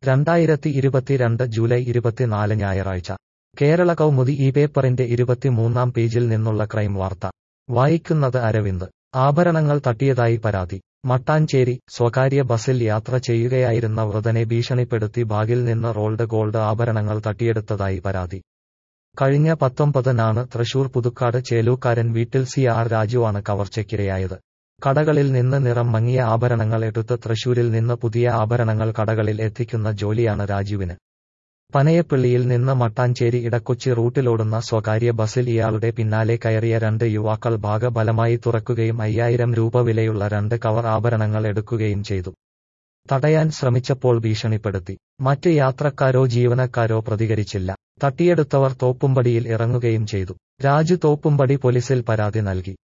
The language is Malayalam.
രണ്ടായിരത്തി ഇരുപത്തിരണ്ട് ജൂലൈ ഇരുപത്തിനാല് ഞായറാഴ്ച കേരള കൗമുദി ഈ പേപ്പറിന്റെ ഇരുപത്തിമൂന്നാം പേജിൽ നിന്നുള്ള ക്രൈം വാർത്ത വായിക്കുന്നത് അരവിന്ദ് ആഭരണങ്ങൾ തട്ടിയതായി പരാതി മട്ടാഞ്ചേരി സ്വകാര്യ ബസിൽ യാത്ര ചെയ്യുകയായിരുന്ന വൃതനെ ഭീഷണിപ്പെടുത്തി ബാഗിൽ നിന്ന് റോൾഡ് ഗോൾഡ് ആഭരണങ്ങൾ തട്ടിയെടുത്തതായി പരാതി കഴിഞ്ഞ പത്തൊമ്പതിനാണ് തൃശൂർ പുതുക്കാട് ചേലൂക്കാരൻ വീട്ടിൽ സി ആർ രാജുവാണ് കവർച്ചയ്ക്കിരയായത് കടകളിൽ നിന്ന് നിറം മങ്ങിയ ആഭരണങ്ങൾ എടുത്ത് തൃശൂരിൽ നിന്ന് പുതിയ ആഭരണങ്ങൾ കടകളിൽ എത്തിക്കുന്ന ജോലിയാണ് രാജുവിന് പനയപ്പള്ളിയിൽ നിന്ന് മട്ടാഞ്ചേരി ഇടക്കൊച്ചി റൂട്ടിലോടുന്ന സ്വകാര്യ ബസിൽ ഇയാളുടെ പിന്നാലെ കയറിയ രണ്ട് യുവാക്കൾ ബാഗ ബലമായി തുറക്കുകയും അയ്യായിരം രൂപ വിലയുള്ള രണ്ട് കവർ ആഭരണങ്ങൾ എടുക്കുകയും ചെയ്തു തടയാൻ ശ്രമിച്ചപ്പോൾ ഭീഷണിപ്പെടുത്തി മറ്റ് യാത്രക്കാരോ ജീവനക്കാരോ പ്രതികരിച്ചില്ല തട്ടിയെടുത്തവർ തോപ്പുംപടിയിൽ ഇറങ്ങുകയും ചെയ്തു രാജു തോപ്പുംപടി പോലീസിൽ പരാതി നൽകി